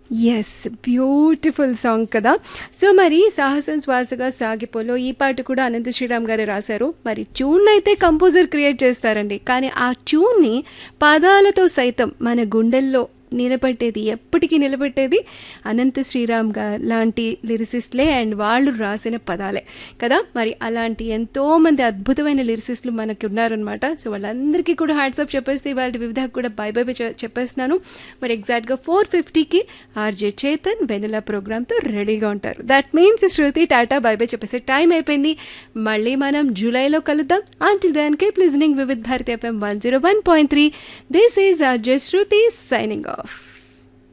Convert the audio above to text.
yes beautiful song కదా so మరి సాహసం శ్వాసగా సాగిపోలో ఈ పాట కూడా అనంత శ్రీరామ్ గారే రాశారు మరి ట్యూన్ అయితే కంపోజర్ క్రియేట్ చేస్తారండి కానీ ఆ ట్యూన్ని పదాలతో సైతం మన గుండెల్లో నిలబెట్టేది ఎప్పటికీ నిలబెట్టేది అనంత శ్రీరామ్ గారు లాంటి లిరిసిస్ట్లే అండ్ వాళ్ళు రాసిన పదాలే కదా మరి అలాంటి ఎంతోమంది అద్భుతమైన లిరిసిస్టులు మనకి ఉన్నారనమాట సో వాళ్ళందరికీ కూడా హ్యాట్సప్ చెప్పేస్తే వాళ్ళ వివిధ కూడా బై బై బై చె- చెప్పేస్తున్నాను మరి ఎగ్జాక్ట్గా ఫోర్ ఫిఫ్టీకి ఆర్జే చేతన్ వెనుల ప్రోగ్రామ్తో రెడీగా ఉంటారు that means Shruti tata bye bye చెప్పేసే టైం అయిపోయింది మళ్ళీ మనం జూలైలో కలుద్దాం until then keep listening Vividh Bharati FM one zero one point three this is RJ Shruti signing of